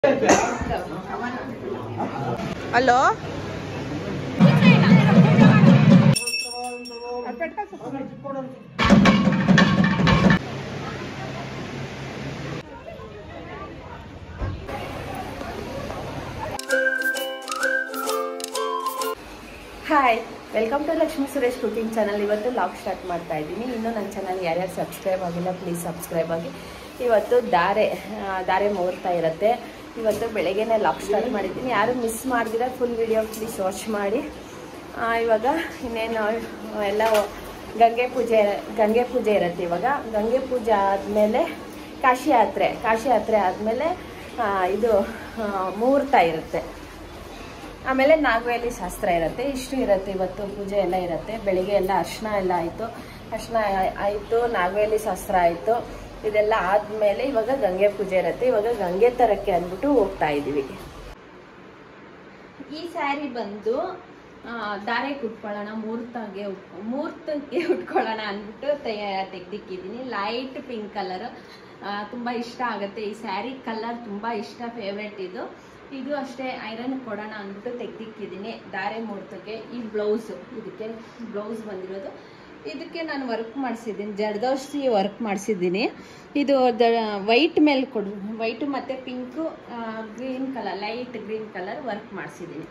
hello hi welcome to Lakshmi Suresh cooking channel ಇವತ್ತು vlog start ಮಾಡ್ತಾ ಇದ್ದೀನಿ ಇನ್ನೂ ನನ್ನ ಚಾನಲ್ ಯಾರ್ಯಾರು ಸಬ್ಸ್ಕ್ರೈಬ್ ಆಗಿಲ್ಲ ಪ್ಲೀಸ್ ಸಬ್ಸ್ಕ್ರೈಬ್ ಆಗಿ ಇವತ್ತು ದಾರೆ ಆ, ದಾರೆ ಮುಹೂರ್ತ ಇರುತ್ತೆ ಇವತ್ತು ಬೆಳಗ್ಗೆನೇ ಲಾಗ್ ಸ್ಟಾರ್ಟ್ ಮಾಡಿದ್ದೀನಿ ಯಾರು ಮಿಸ್ ಮಾಡಿದಿರ ಫುಲ್ ವಿಡಿಯೋ ಪ್ಲೀಸ್ ವಾಚ್ ಮಾಡಿ ಆ, ಇವಾಗ ಇನ್ನೇನು ಎಲ್ಲ ಗಂಗೆ ಪೂಜೆ ಗಂಗೆ ಪೂಜೆ ಇರುತ್ತೆ ಇವಾಗ ಗಂಗೆ ಪೂಜೆ ಆದಮೇಲೆ ಕಾಶಿ ಯಾತ್ರೆ ಕಾಶಿ ಯಾತ್ರೆ ಆದಮೇಲೆ ಇದು ಆ, ಮುಹೂರ್ತ ಇರುತ್ತೆ ಆಮೇಲೆ ನಾಗವೇಲಿ ಶಾಸ್ತ್ರ ಇರುತ್ತೆ ಇಷ್ಟು ಇರುತ್ತೆ ಇವತ್ತು ಪೂಜೆ ಎಲ್ಲ ಇರುತ್ತೆ ಬೆಳಿಗ್ಗೆ ಎಲ್ಲ ಅರ್ಶಿನ ಎಲ್ಲ ಆಯಿತು ಅರ್ಶಿನ ಆಯಿತು ನಾಗವೇಲಿ ಶಾಸ್ತ್ರ ಆಯಿತು ಇದೆಲ್ಲ ಆದಮೇಲೆ ಇವಾಗ ಗಂಗೆ ಪೂಜೆ ಇರುತ್ತೆ ಇವಾಗ ಗಂಗೆ ತರಕ್ಕೆ ಅಂದ್ಬಿಟ್ಟು ಹೋಗ್ತಾ ಇದ್ದೀವಿ ಈ ಸ್ಯಾರಿ ಬಂದು ಆ, ದಾರೆಗೆ ಉಟ್ಕೊಳ್ಳೋಣ ಮುಹೂರ್ತಗೆ ಉಟ್- ಮುಹೂರ್ತಕ್ಕೆ ಉಟ್ಕೊಳ್ಳೋಣ ಅಂದ್ಬಿಟ್ಟು ತೆಗ್ದಿಕ್ಕಿದ್ದೀನಿ ಲೈಟ್ ಪಿಂಕ್ ಕಲರ್ ತುಂಬ ಇಷ್ಟ ಆಗುತ್ತೆ ಈ ಸ್ಯಾರಿ ಕಲರ್ ತುಂಬ ಇಷ್ಟ ಫೇವ್ರೆಟ್ ಇದು ಇದು ಅಷ್ಟೇ ಐರನ್ ಕೊಡೋಣ ಅಂದ್ಬಿಟ್ಟು ತೆಗ್ದಿಕ್ಕಿದ್ದೀನಿ ದಾರೆ ಮುಹೂರ್ತಕ್ಕೆ ಈ ಬ್ಲೌಸು ಇದಕ್ಕೆ ಬ್ಲೌಸ್ ಬಂದಿರೋದು ಇದಕ್ಕೆ ನಾನು ವರ್ಕ್ ಮಾಡಿಸಿದ್ದೀನಿ ಜರ್ದೋಸಿ ವರ್ಕ್ ಮಾಡಿಸಿದ್ದೀನಿ ಇದು ವೈಟ್ ಮೇಲೆ ಕೊಡು ವೈಟು ಮತ್ತು pink green colour light green colour work ಮಾಡಿಸಿದ್ದೀನಿ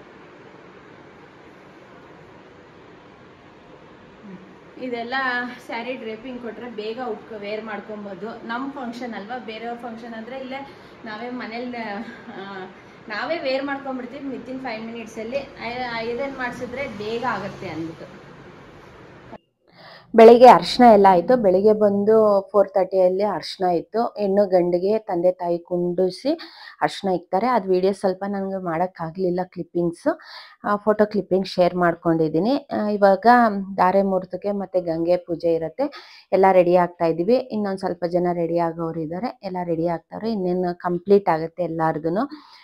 ಇದೆಲ್ಲ ಸ್ಯಾರಿ ಡ್ರೇಪಿಂಗ್ ಕೊಟ್ರೆ ಬೇಗ ಉಟ್ಕೊ ವೇರ್ ಮಾಡ್ಕೊಬೋದು ನಮ್ಮ ಫಂಕ್ಷನ್ ಅಲ್ವಾ ಬೇರೆಯವ್ರ ಫಂಕ್ಷನ್ ಅಂದರೆ ಇಲ್ಲೇ ನಾವೇ ಮನೇಲಿ ಆ, ನಾವೇ ವೇರ್ ಮಾಡ್ಕೊಂಡ್ಬಿಡ್ತೀವಿ ವಿತಿನ್ ಫೈವ್ ಮಿನಿಟ್ಸಲ್ಲಿ ಐರನ್ ಮಾಡಿಸಿದ್ರೆ ಬೇಗ ಆಗುತ್ತೆ ಅಂದ್ಬಿಟ್ಟು ಬೆಳಿಗ್ಗೆ ಅರ್ಶಿನ ಎಲ್ಲ ಆಯಿತು ಬೆಳಿಗ್ಗೆ ಬಂದು ಫೋರ್ ತರ್ಟಿಯಲ್ಲಿ ಅರ್ಶಿನ ಇತ್ತು ಹೆಣ್ಣು ಗಂಡಿಗೆ ತಂದೆ ತಾಯಿ ಕುಂಡಿಸಿ ಅರ್ಶಿನ ಇಕ್ತಾರೆ ಅದು ವಿಡಿಯೋ ಸ್ವಲ್ಪ ನನಗೆ ಮಾಡೋಕ್ಕಾಗಲಿಲ್ಲ ಕ್ಲಿಪ್ಪಿಂಗ್ಸು ಫೋಟೋ ಕ್ಲಿಪ್ಪಿಂಗ್ ಶೇರ್ ಮಾಡ್ಕೊಂಡಿದ್ದೀನಿ ಆ, ಇವಾಗ ದಾರೆ ಮುಹೂರ್ತಕ್ಕೆ ಮತ್ತು ಗಂಗೆ ಪೂಜೆ ಇರುತ್ತೆ ಎಲ್ಲ ರೆಡಿ ಆಗ್ತಾ ಇದ್ದೀವಿ ಇನ್ನೊಂದು ಸ್ವಲ್ಪ ಜನ ರೆಡಿ ಆಗೋರು ಇದ್ದಾರೆ ಎಲ್ಲ ರೆಡಿ ಆಗ್ತಾರೆ ಇನ್ನೇನು ಕಂಪ್ಲೀಟ್ ಆಗುತ್ತೆ ಎಲ್ಲಾರ್ಗು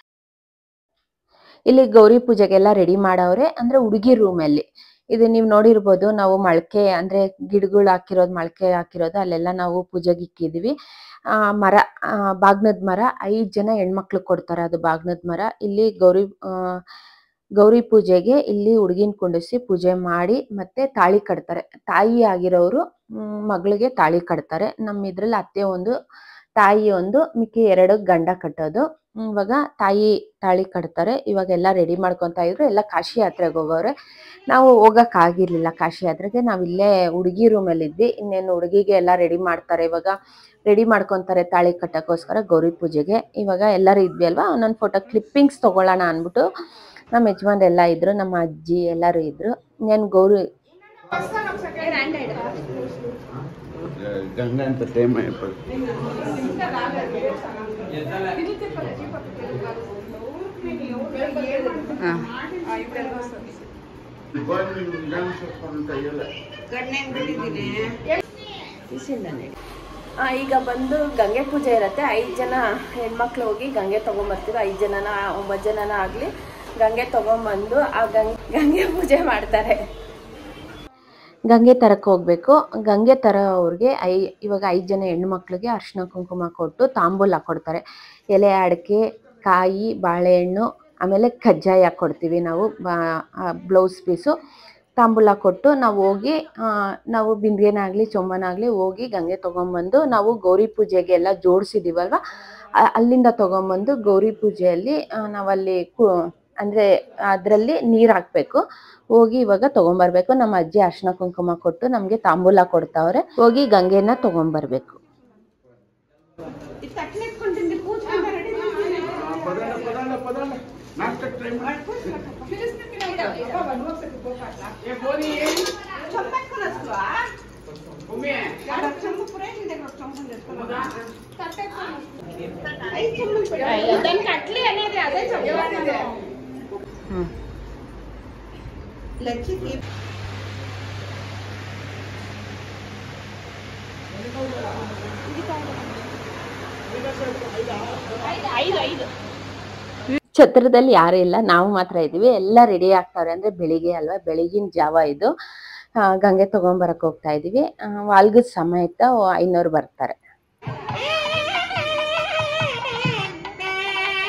ಇಲ್ಲಿ ಗೌರಿ ಪೂಜೆಗೆಲ್ಲ ರೆಡಿ ಮಾಡವ್ರೆ ಅಂದ್ರೆ ಹುಡುಗಿ ರೂಮಲ್ಲಿ ಇದು ನೀವು ನೋಡಿರ್ಬೋದು ನಾವು ಮೊಳಕೆ ಅಂದ್ರೆ ಗಿಡಗಳು ಹಾಕಿರೋದು ಮೊಳಕೆ ಹಾಕಿರೋದು ಅಲ್ಲೆಲ್ಲ ನಾವು ಪೂಜೆಗೆ ಇಕ್ಕಿದೀವಿ ಆ ಮರ ಬಾಗ್ನದ ಮರ ಐದು ಜನ ಹೆಣ್ಮಕ್ಳು ಕೊಡ್ತಾರೆ ಅದು ಬಾಗ್ನದ ಮರ ಇಲ್ಲಿ ಗೌರಿ ಆ, ಗೌರಿ ಪೂಜೆಗೆ ಇಲ್ಲಿ ಹುಡುಗಿನ ಕುಂಡಿಸಿ ಪೂಜೆ ಮಾಡಿ ಮತ್ತೆ ತಾಳಿ ಕಟ್ತಾರೆ ತಾಯಿ ಆಗಿರೋರು ಮ್, ಮಗಳಿಗೆ ತಾಳಿ ಕಟ್ತಾರೆ ನಮ್ಮ ಇದ್ರಲ್ಲಿ ಅತ್ತೆ ಒಂದು ತಾಯಿ ಒಂದು ಮಿಕ್ಕಿ ಎರಡು ಗಂಡ ಕಟ್ಟೋದು ಹ್ಮ್, ಇವಾಗ ತಾಯಿ ತಾಳಿ ಕಟ್ತಾರೆ ಇವಾಗ ಎಲ್ಲ ರೆಡಿ ಮಾಡ್ಕೊತಾ ಇದ್ರು ಎಲ್ಲ ಕಾಶಿ ಯಾತ್ರೆಗೆ ಹೋಗೋರೆ ನಾವು ಹೋಗಕ್ ಆಗಿರ್ಲಿಲ್ಲ ಕಾಶಿ ಯಾತ್ರೆಗೆ ನಾವು ಇಲ್ಲೇ ಹುಡುಗಿ ರೂಮಲ್ಲಿ ಇದ್ವಿ ಇನ್ನೇನು ಹುಡುಗಿಗೆ ಎಲ್ಲ ರೆಡಿ ಮಾಡ್ತಾರೆ ಇವಾಗ ರೆಡಿ ಮಾಡ್ಕೊತಾರೆ ತಾಳಿ ಕಟ್ಟಕ್ಕೋಸ್ಕರ ಗೌರಿ ಪೂಜೆಗೆ ಇವಾಗ ಎಲ್ಲರೂ ಇದ್ವಿ ಅಲ್ವಾ ಒಂದೊಂದು ಫೋಟೋ ಕ್ಲಿಪ್ಪಿಂಗ್ಸ್ ತಗೊಳ್ಳೋಣ ಅಂದ್ಬಿಟ್ಟು ನಮ್ಮ ಯಜಮಾನ್ರೆಲ್ಲ ಇದ್ರು ನಮ್ಮ ಅಜ್ಜಿ ಎಲ್ಲರೂ ಇದ್ರು ನಾನು ಗೌರಿ ಗಂಗಾ ಅಂತ ಟೈಮ್ అయిపోయింది ಆ, ಈಗ ಬಂದು ಗಂಗೆ ಪೂಜೆ ಇರುತ್ತೆ ಐದು ಜನ ಹೆಣ್ಮಕ್ಳು ಹೋಗಿ ಗಂಗೆ ತಗೊಂಬರ್ತೀವಿ ಐದು ಜನನ ಒಂಬತ್ತು ಜನನ ಆಗಲಿ ಗಂಗೆ ತಗೊಂಬಂದು ಆ ಗಂಗೆ ಗಂಗೆ ಪೂಜೆ ಮಾಡ್ತಾರೆ ಗಂಗೆ ತರಕ್ಕೆ ಹೋಗ್ಬೇಕು ಗಂಗೆ ತರ ಅವ್ರಿಗೆ ಐ ಇವಾಗ ಐದು ಜನ ಹೆಣ್ಮಕ್ಳಿಗೆ ಅರ್ಶಿನ ಕುಂಕುಮ ಕೊಟ್ಟು ತಾಂಬೂಲ ಕೊಡ್ತಾರೆ ಎಲೆ ಅಡಿಕೆ ಕಾಯಿ ಬಾಳೆಹಣ್ಣು ಆಮೇಲೆ ಕಜ್ಜಾಯ ಕೊಡ್ತೀವಿ ನಾವು ಬ್ಲೌಸ್ ಪೀಸು ತಾಂಬೂಲ ಕೊಟ್ಟು ನಾವು ಹೋಗಿ ಆ, ನಾವು ಬಿಂದಿಗೆನಾಗಲಿ ಚೊಂಬನಾಗಲಿ ಹೋಗಿ ಗಂಗೆ ತೊಗೊಂಬಂದು ನಾವು ಗೌರಿ ಪೂಜೆಗೆ ಎಲ್ಲ ಜೋಡಿಸಿದ್ದೀವಲ್ವ ಅಲ್ಲಿಂದ ತೊಗೊಂಬಂದು ಗೌರಿ ಪೂಜೆಯಲ್ಲಿ ಆ, ನಾವಲ್ಲಿ ಕು ಅಂದರೆ ಅದರಲ್ಲಿ ನೀರು ಹಾಕಬೇಕು ಹೋಗಿ ಇವಾಗ ತೊಗೊಂಬರ್ಬೇಕು ನಮ್ಮ ಅಜ್ಜಿ ಅರ್ಶಿನ ಕುಂಕುಮ ಕೊಟ್ಟು ನಮಗೆ ತಾಂಬೂಲ ಕೊಡ್ತಾವ್ರೆ ಹೋಗಿ ಗಂಗೆನ ತೊಗೊಂಬರ್ಬೇಕು పదండి పదండి పదండి నాకు టైం ಛತ್ರದಲ್ಲಿ ಯಾರು ಇಲ್ಲ ನಾವು ಮಾತ್ರ ಇದ್ದೀವಿ ಎಲ್ಲ ರೆಡಿ ಆಗ್ತಾರೆ ಅಂದ್ರೆ ಬೆಳಿಗ್ಗೆ ಅಲ್ವಾ ಬೆಳಗಿನ ಜಾವ ಇದು ಆ, ಗಂಗೆ ತಗೊಂಬರಕ್ ಹೋಗ್ತಾ ಇದೀವಿ ಆ, ವಾಲ್ಗದ ಸಮೇತ ಐನೂರು ಬರ್ತಾರೆ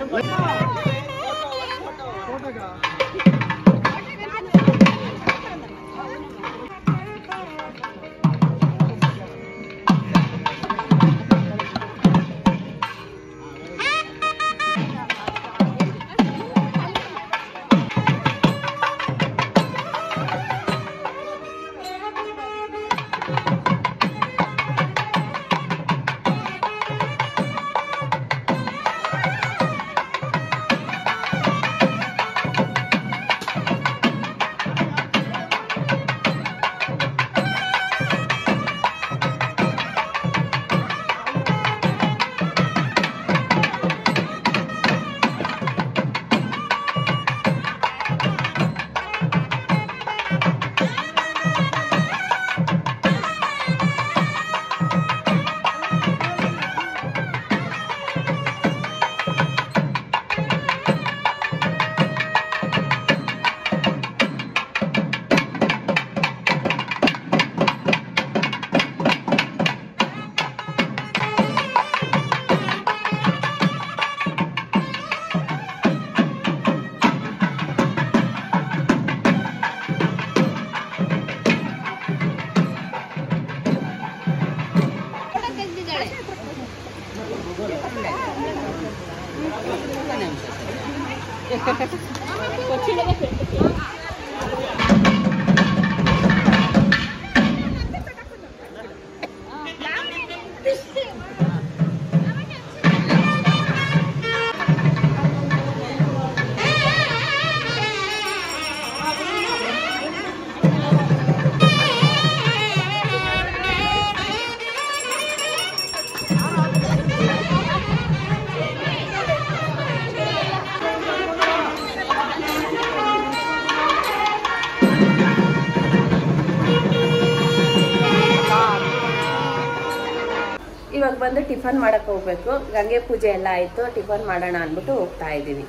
ಇವಾಗ ಬಂದು ಟಿಫನ್ ಮಾಡಕ್ ಹೋಗ್ಬೇಕು ಗಂಗೆ ಪೂಜೆ ಎಲ್ಲ ಆಯ್ತು ಟಿಫನ್ ಮಾಡೋಣ ಅಂದ್ಬಿಟ್ಟು ಹೋಗ್ತಾ ಇದೀವಿ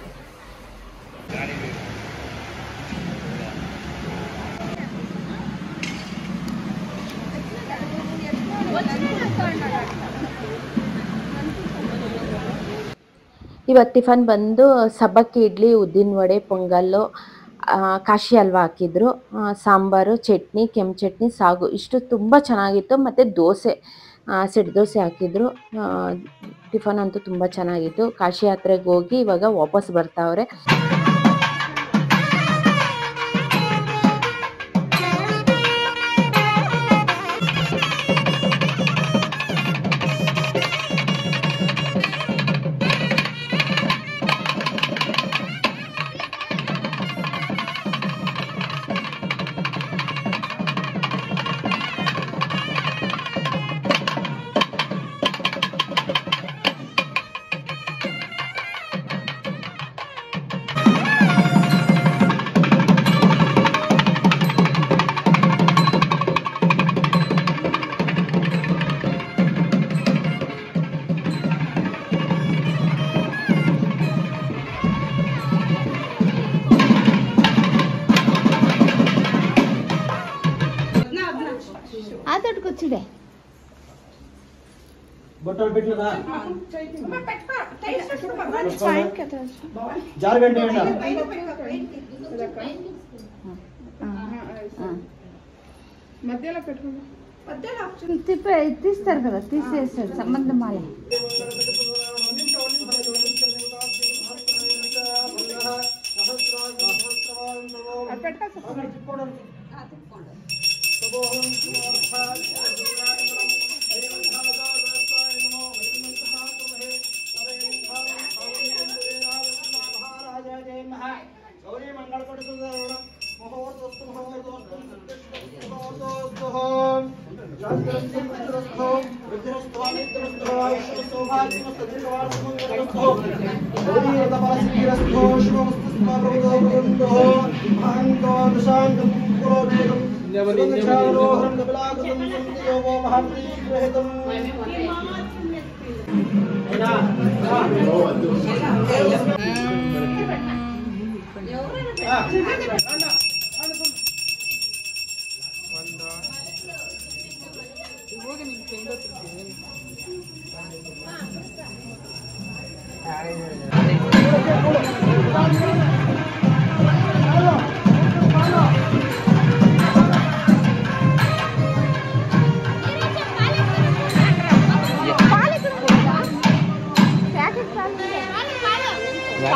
ಇವತ್ತು ಟಿಫನ್ ಬಂದು ಸಬ್ಬಕ್ಕಿ ಇಡ್ಲಿ ಉದ್ದಿನ ವಡೆ ಪೊಂಗಲ್ಲು ಆ, ಕಾಶಿ ಹಲ್ವಾ ಹಾಕಿದ್ರು ಆ, ಸಾಂಬಾರು ಚಟ್ನಿ ಕೆಂಪು ಚಟ್ನಿ ಸಾಗು ಇಷ್ಟು ತುಂಬ ಚೆನ್ನಾಗಿತ್ತು ಮತ್ತು ದೋಸೆ ಸೆಟ್ ದೋಸೆ ಹಾಕಿದ್ರು ಆ, ಟಿಫನ್ ಅಂತೂ ತುಂಬ ಚೆನ್ನಾಗಿತ್ತು ಕಾಶಿ ಯಾತ್ರೆಗೆ ಹೋಗಿ ಇವಾಗ ವಾಪಸ್ ಬರ್ತಾವ್ರೆ ఆతోటికొచ్చుడే బొట్టలు పెట్టలేదా జారగంట తిప్పే తీస్తారు కదా తీసేస్తారు సంబంధం మాలే ಗೌರಿ ಮಂಗಳ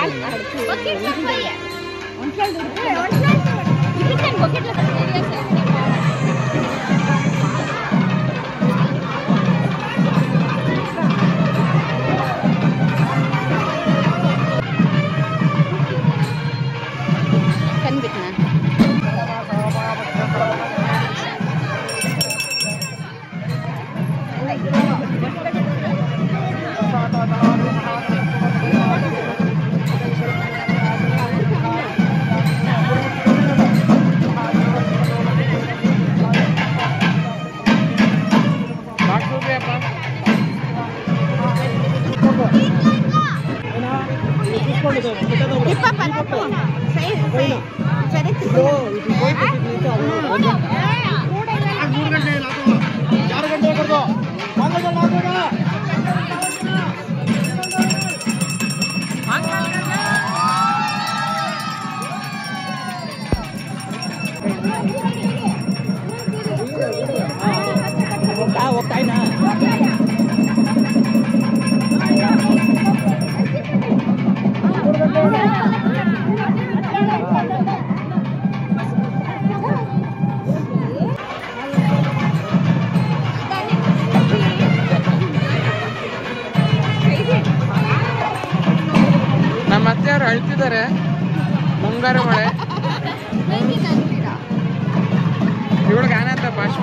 ಹೋಗ್ತಾ ಹೋಗ್ತಾ ಇನ್ನ ನಮ್ಮ ಅತ್ತೆಯವರು ಅಳ್ತಿದ್ದಾರೆ ಮುಂಗಾರು ಮಳೆ ಇವಳಿಗೆ ಆನಂದ ಬಾಷ್ಪ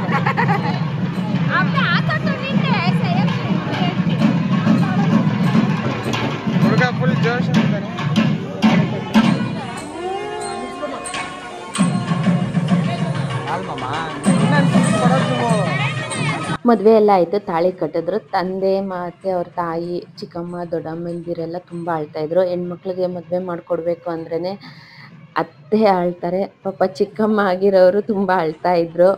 ಹುಡುಗ ಫುಲ್ ಜೋಶ್ ಅಂತಾರೆ ಮದುವೆ ಎಲ್ಲ ಆಯಿತು ತಾಳಿ ಕಟ್ಟಿದ್ರು ತಂದೆ ಮತ್ತು ಅವ್ರ ತಾಯಿ ಚಿಕ್ಕಮ್ಮ ದೊಡ್ಡಮ್ಮಂದಿರೆಲ್ಲ ತುಂಬ ಅಳ್ತಾ ಇದ್ರು ಹೆಣ್ಮಕ್ಳಿಗೆ ಮದುವೆ ಮಾಡಿಕೊಡ್ಬೇಕು ಅಂದ್ರೇ ಅತ್ತೆ ಅಳ್ತಾರೆ ಪಾಪ ಚಿಕ್ಕಮ್ಮ ಆಗಿರೋರು ತುಂಬ ಅಳ್ತಾ ಇದ್ರು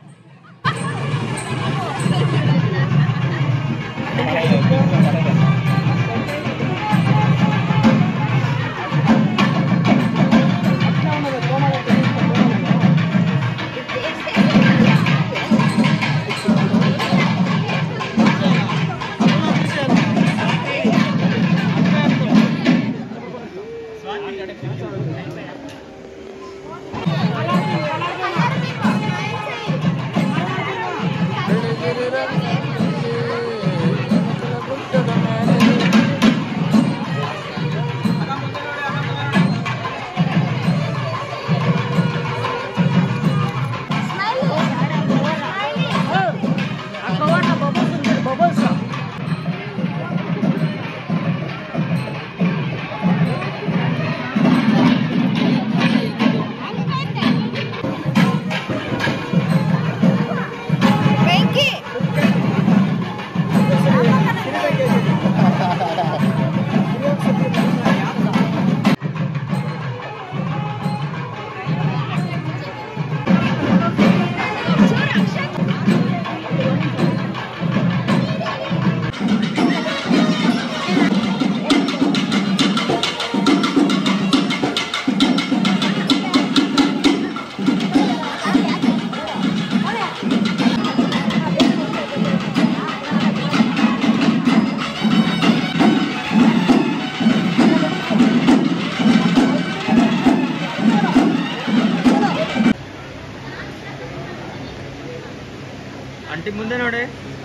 ಆಂಟಿ ಮುಂದೆ ನೋಡಿ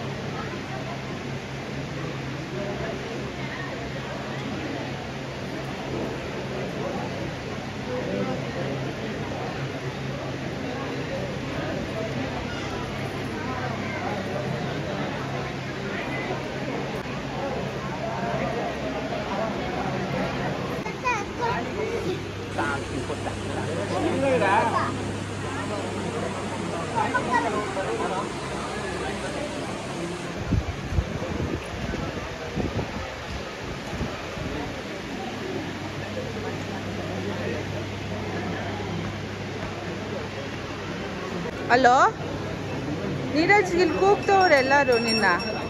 ಹಲೋ ನೀರಜ್ ಇಲ್ಲಿ ಕೂಗ್ತವ್ರೆ ಎಲ್ಲರೂ ನಿನ್ನ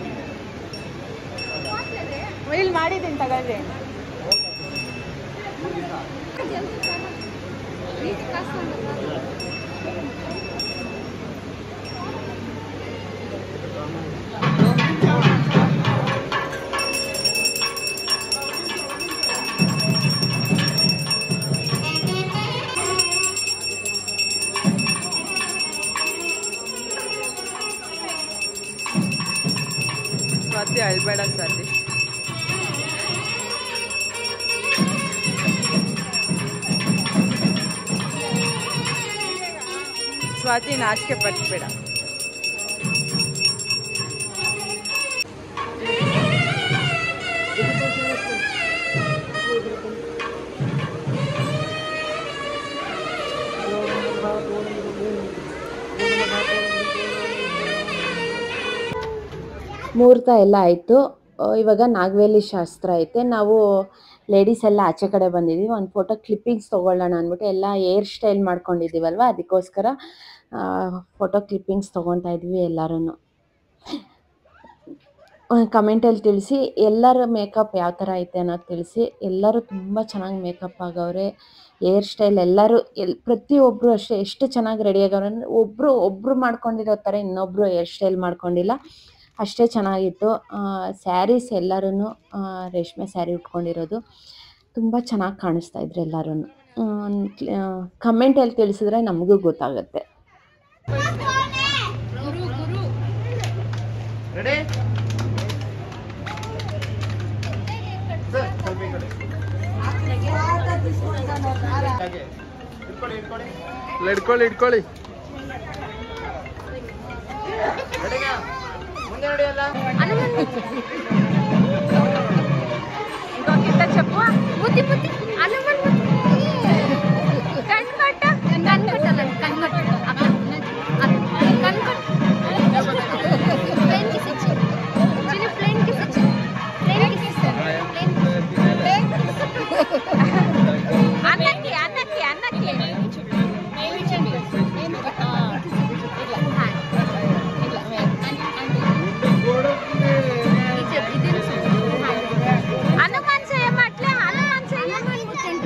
ಇಲ್ಲಿ ಮಾಡಿದ್ದೀನಿ ತಗೊಳ್ರಿ ಸ್ವಾತಿ ನಾಚಿಕೆ ಪಟ್ಬೇಡ ಮುಹೂರ್ತ ಎಲ್ಲ ಆಯಿತು ಇವಾಗ ನಾಗವೇಲಿ ಶಾಸ್ತ್ರ ಐತೆ ನಾವು ಲೇಡೀಸ್ ಎಲ್ಲ ಆಚೆ ಕಡೆ ಬಂದಿದ್ದೀವಿ ಒಂದು ಫೋಟೋ ಕ್ಲಿಪ್ಪಿಂಗ್ಸ್ ತೊಗೊಳ್ಳೋಣ ಅಂದ್ಬಿಟ್ಟು ಎಲ್ಲ ಏರ್ ಸ್ಟೈಲ್ ಮಾಡ್ಕೊಂಡಿದ್ದೀವಲ್ವ ಅದಕ್ಕೋಸ್ಕರ ಫೋಟೋ ಕ್ಲಿಪ್ಪಿಂಗ್ಸ್ ತೊಗೊತಾ ಇದ್ವಿ ಎಲ್ಲರೂ ಕಮೆಂಟಲ್ಲಿ ತಿಳಿಸಿ ಎಲ್ಲರ ಮೇಕಪ್ ಯಾವ ಥರ ಐತೆ ಅನ್ನೋದು ತಿಳಿಸಿ ಎಲ್ಲರೂ ತುಂಬ ಚೆನ್ನಾಗಿ ಮೇಕಪ್ ಆಗವ್ರೆ ಏರ್ ಸ್ಟೈಲ್ ಎಲ್ಲರೂ ಎಲ್ ಪ್ರತಿಯೊಬ್ಬರು ಅಷ್ಟೇ ಎಷ್ಟು ಚೆನ್ನಾಗಿ ರೆಡಿ ಆಗವ್ರೆ ಅಂದರೆ ಒಬ್ಬರು ಒಬ್ಬರು ಮಾಡ್ಕೊಂಡಿರೋ ಥರ ಇನ್ನೊಬ್ಬರು ಹೇರ್ ಸ್ಟೈಲ್ ಮಾಡ್ಕೊಂಡಿಲ್ಲ ಅಷ್ಟೇ ಚೆನ್ನಾಗಿತ್ತು ಸ್ಯಾರೀಸ್ ಎಲ್ಲರೂ ರೇಷ್ಮೆ ಸ್ಯಾರಿ ಉಟ್ಕೊಂಡಿರೋದು ತುಂಬ ಚೆನ್ನಾಗಿ ಕಾಣಿಸ್ತಾ ಇದ್ರು ಎಲ್ಲರೂ ಕಮೆಂಟಲ್ಲಿ ತಿಳಿಸಿದ್ರೆ ನಮಗೂ ಗೊತ್ತಾಗುತ್ತೆ ಇಲ್ಲ, ಇಟ್ಕೊಳ್ಳಿ ಇಟ್ಕೊಳ್ಳಿ ఇంకొక చెప్పు బుద్ధి బుద్ధి హనుమాన్ కన్కట్ట కన్కట్టాల కన్కట్ట కన్కట్ ప్లేన్ కిస్ ఇచ్చి చిన్న ప్లేన్ కిస్ ఇచ్చి ప్లేన్ కిస్ అన్నకి అన్నకి అన్నకి హనుమాన్ చేయమట్లే హనుమాన్ చెయ్యి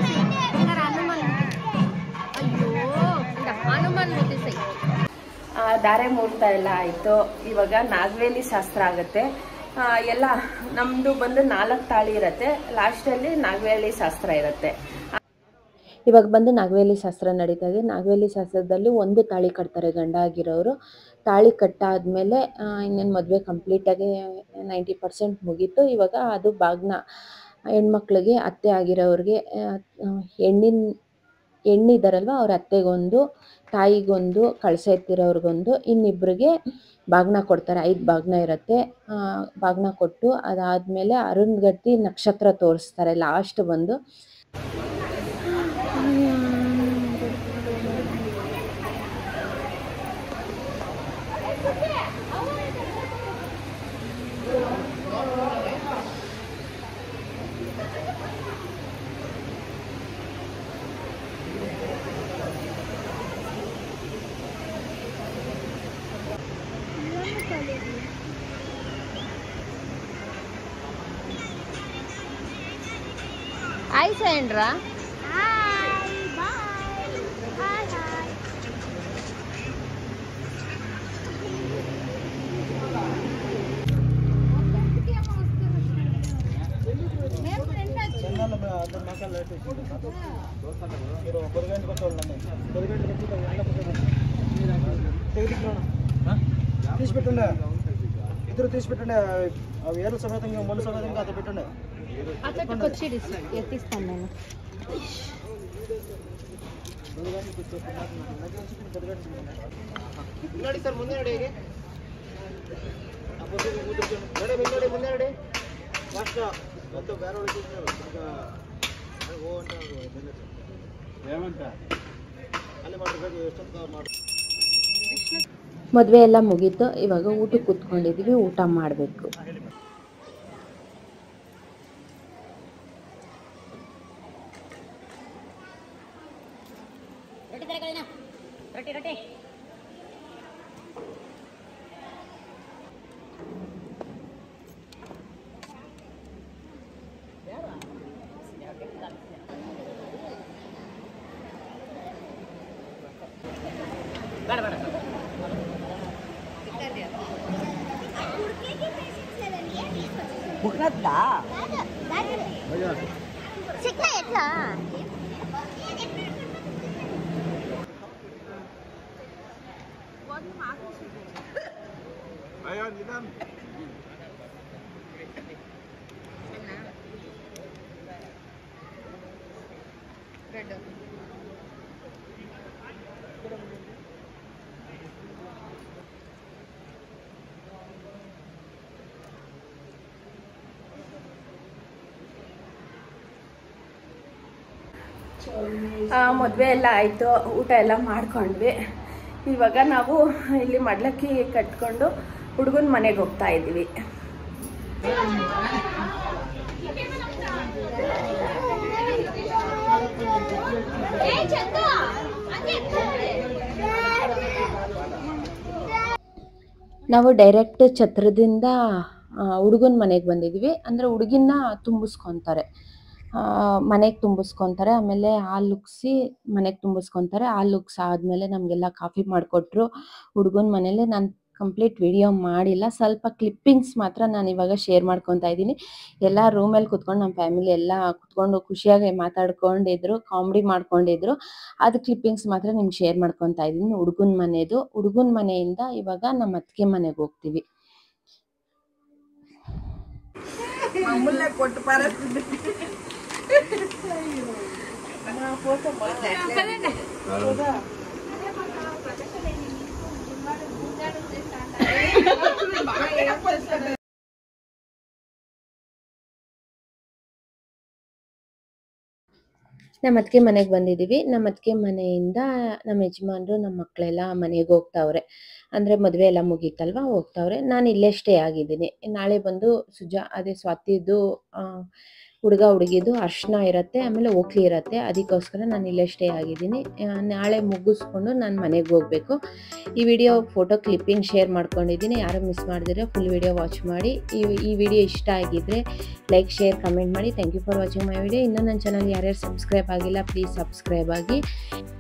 ಹನುಮಾನ್ ಬುದ್ಧಿ ಸೈ ಆ, ಧಾರೆ ಮುಹೂರ್ತ ಎಲ್ಲ ಆಯಿತು ಇವಾಗ ನಾಗವೇಲಿ ಶಾಸ್ತ್ರ ಆಗುತ್ತೆ ಆ, ಎಲ್ಲ ನಮ್ಮದು ಬಂದು ನಾಲ್ಕು ತಾಳಿ ಇರುತ್ತೆ ಲಾಸ್ಟಲ್ಲಿ ನಾಗವೇಲಿ ಶಾಸ್ತ್ರ ಇರುತ್ತೆ ಇವಾಗ ಬಂದು ನಾಗವೇಲಿ ಶಾಸ್ತ್ರ ನಡೀತಾ ಇದೆ ನಾಗವೇಲಿ ಶಾಸ್ತ್ರದಲ್ಲಿ ಒಂದು ತಾಳಿ ಕಟ್ತಾರೆ ಗಂಡ ಆಗಿರೋರು ತಾಳಿ ಕಟ್ಟಾದ್ಮೇಲೆ ಇನ್ನೇನು ಮದುವೆ ಕಂಪ್ಲೀಟಾಗಿ ನೈಂಟಿ ಪರ್ಸೆಂಟ್ ಮುಗೀತು ಇವಾಗ ಅದು ಬಾಗ್ನ ಹೆಣ್ಮಕ್ಳಿಗೆ ಅತ್ತೆ ಆಗಿರೋರಿಗೆ ಆ, ಆ, ಹೆಣ್ಣಿನ ಹೆಣ್ಣಿದಾರಲ್ವ ಅವ್ರ ಅತ್ತೆಗೊಂದು ತಾಯಿಗೊಂದು ಕಳಸ ಎತ್ತಿರೋರ್ಗೊಂದು ಇನ್ನಿಬ್ರಿಗೆ ಬಾಗ್ನ ಕೊಡ್ತಾರೆ ಐದು ಬಾಗ್ನ ಇರುತ್ತೆ ಆ, ಬಾಗ್ನ ಕೊಟ್ಟು ಅದಾದಮೇಲೆ ಅರುಂಧಗತಿ ನಕ್ಷತ್ರ ತೋರಿಸ್ತಾರೆ ಲಾಸ್ಟ್ ಬಂದು హాయ్ సేయండ్రా తీసి పెట్టండి ఇద్దరు తీసి పెట్టండి అవి ఏర్ల సమేతంగా మొండు సమేతంగా అది పెట్టండి అక్కడికి వచ్చి ఎత్తిస్తాను నేను ಮುನ್ನಡಿ ಸರ್ ಮುಂದೆ ನಡಿ ಹೇಗೆ ನಡೆ ಮುಂದೆ ನಡಿ ಮುಂದೆ ನಡಿ ಫಾಸ್ಟ್ ಮತ್ತು ಬೇರೆ ಒಳಗೆ ಓ ಅಂತ ఏమంట ಅಲ್ಲಿ ಮಾಡಬೇಕು ಎಷ್ಟೊತ್ತು ಮಾಡಿ ಮದುವೆ ಎಲ್ಲ ಮುಗೀತು ಇವಾಗ ಊಟಕ್ಕೆ ಕೂತ್ಕೊಂಡಿದ್ದೀವಿ ಊಟ ಮಾಡಬೇಕು అయ్యో నిదాన్ ಮದುವೆ ಎಲ್ಲ ಆಯಿತು ಊಟ ಎಲ್ಲ ಮಾಡ್ಕೊಂಡ್ವಿ ಇವಾಗ ನಾವು ಇಲ್ಲಿ ಮಡ್ಲಕ್ಕಿ ಕಟ್ಕೊಂಡು ಹುಡುಗನ ಮನೆಗೆ ಹೋಗ್ತಾ ಇದ್ದೀವಿ ನಾವು ಡೈರೆಕ್ಟ್ ಛತ್ರದಿಂದ ಹುಡುಗನ ಮನೆಗೆ ಬಂದಿದ್ವಿ ಅಂದರೆ ಹುಡುಗಿನ ತುಂಬಿಸ್ಕೊತಾರೆ ಮನೆಗೆ ತುಂಬಿಸ್ಕೊತಾರೆ ಆಮೇಲೆ ಹಾಲು ಉಗ್ಸಿ ಮನೆಗೆ ತುಂಬಿಸ್ಕೊತಾರೆ ಹಾಲು ಉಗ್ಸ್ ಆದಮೇಲೆ ನಮಗೆಲ್ಲ ಕಾಫಿ ಮಾಡಿಕೊಟ್ರು ಹುಡುಗನ ಮನೇಲಿ ನಾನು ಕಂಪ್ಲೀಟ್ ವಿಡಿಯೋ ಮಾಡಿಲ್ಲ ಸ್ವಲ್ಪ ಕ್ಲಿಪ್ಪಿಂಗ್ಸ್ ಮಾತ್ರ ನಾನು ಇವಾಗ ಶೇರ್ ಮಾಡ್ಕೊತಾ ಇದ್ದೀನಿ ಎಲ್ಲ ರೂಮಲ್ಲಿ ಕುತ್ಕೊಂಡು ನಮ್ಮ ಫ್ಯಾಮಿಲಿ ಎಲ್ಲ ಕುತ್ಕೊಂಡು ಖುಷಿಯಾಗಿ ಮಾತಾಡ್ಕೊಂಡಿದ್ರು ಕಾಮಿಡಿ ಮಾಡ್ಕೊಂಡಿದ್ರು ಅದು ಕ್ಲಿಪ್ಪಿಂಗ್ಸ್ ಮಾತ್ರ ನಿಮ್ಗೆ ಶೇರ್ ಮಾಡ್ಕೊತಾ ಇದ್ದೀನಿ ಹುಡುಗನ ಮನೆದು ಹುಡುಗನ ಮನೆಯಿಂದ ಇವಾಗ ನಮ್ಮ ಅತ್ತಿಗೆ ಮನೆಗೆ ಹೋಗ್ತೀವಿ ನಮ್ಮ ಅತ್ತಿಗೆ ಮನೆಗೆ ಬಂದಿದ್ದೀವಿ ನಮ್ಮ ಅತ್ತಿಗೆ ಮನೆಯಿಂದ ನಮ್ಮ ಯಜಮಾನ್ರು ನಮ್ಮ ಮಕ್ಕಳೆಲ್ಲ ಮನೆಗೆ ಹೋಗ್ತಾವ್ರೆ ಅಂದರೆ ಮದುವೆ ಎಲ್ಲ ಮುಗೀತಲ್ವ ಹೋಗ್ತಾವ್ರೆ ನಾನು ಇಲ್ಲೇ ಸ್ಟೇ ಆಗಿದ್ದೀನಿ ನಾಳೆ ಬಂದು ಸುಜಾ ಅದೇ ಸ್ವಾತಿದು ಹುಡುಗ ಹುಡುಗಿದು ಅರ್ಶನ ಇರುತ್ತೆ ಆಮೇಲೆ ಓಕ್ಲಿ ಇರುತ್ತೆ ಅದಕ್ಕೋಸ್ಕರ ನಾನು ಇಲ್ಲೇ ಸ್ಟೇ ಆಗಿದ್ದೀನಿ ಆ, ನಾಳೆ ಮುಗಿಸ್ಕೊಂಡು ನಾನು ಮನೆಗೆ ಹೋಗಬೇಕು ಈ ವಿಡಿಯೋ ಫೋಟೋ ಕ್ಲಿಪ್ಪಿಂಗ್ ಶೇರ್ ಮಾಡ್ಕೊಂಡಿದ್ದೀನಿ ಯಾರು ಮಿಸ್ ಮಾಡಿದ್ರೆ ಫುಲ್ ವಿಡಿಯೋ ವಾಚ್ ಮಾಡಿ ಈ ಈ ವಿಡಿಯೋ ಇಷ್ಟ ಆಗಿದ್ದರೆ ಲೈಕ್ ಶೇರ್ ಕಮೆಂಟ್ ಮಾಡಿ thank you for watching my video ಇನ್ನೂ ನನ್ನ ಚಾನಲ್ ಯಾರ್ಯಾರು ಸಬ್ಸ್ಕ್ರೈಬ್ ಆಗಿಲ್ಲ ಪ್ಲೀಸ್ ಸಬ್ಸ್ಕ್ರೈಬ್ ಆಗಿ